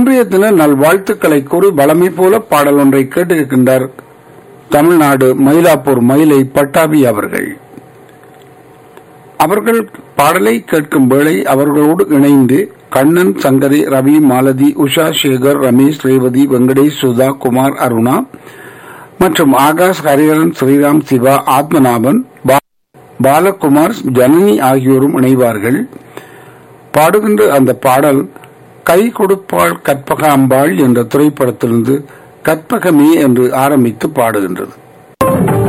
இன்றைய தின நல்வாழ்த்துக்களை கூறி வளமை போல பாடல் ஒன்றை கேட்டிருக்கின்றார் தமிழ்நாடு மயிலாப்பூர் மயிலை பட்டாபி அவர்கள் அவர்கள் பாடலை கேட்கும் வேளை அவர்களோடு இணைந்து கண்ணன் சங்கரி ரவி மாலதி உஷா சேகர் ரமேஷ் ரேவதி வெங்கடேஷ் சுதா குமார் அருணா மற்றும் ஆகாஷ் ஹரிஹரன் ஸ்ரீராம் சிவா ஆத்மநாபன் பா- பாலகுமார் ஜனனி ஆகியோரும் இணைவார்கள் பாடுகின்ற அந்த பாடல் கை கொடுப்பாள் கற்பக அம்பாள் என்ற திரைப்படத்திலிருந்து கற்பகமே என்று ஆரம்பித்து பாடுகின்றது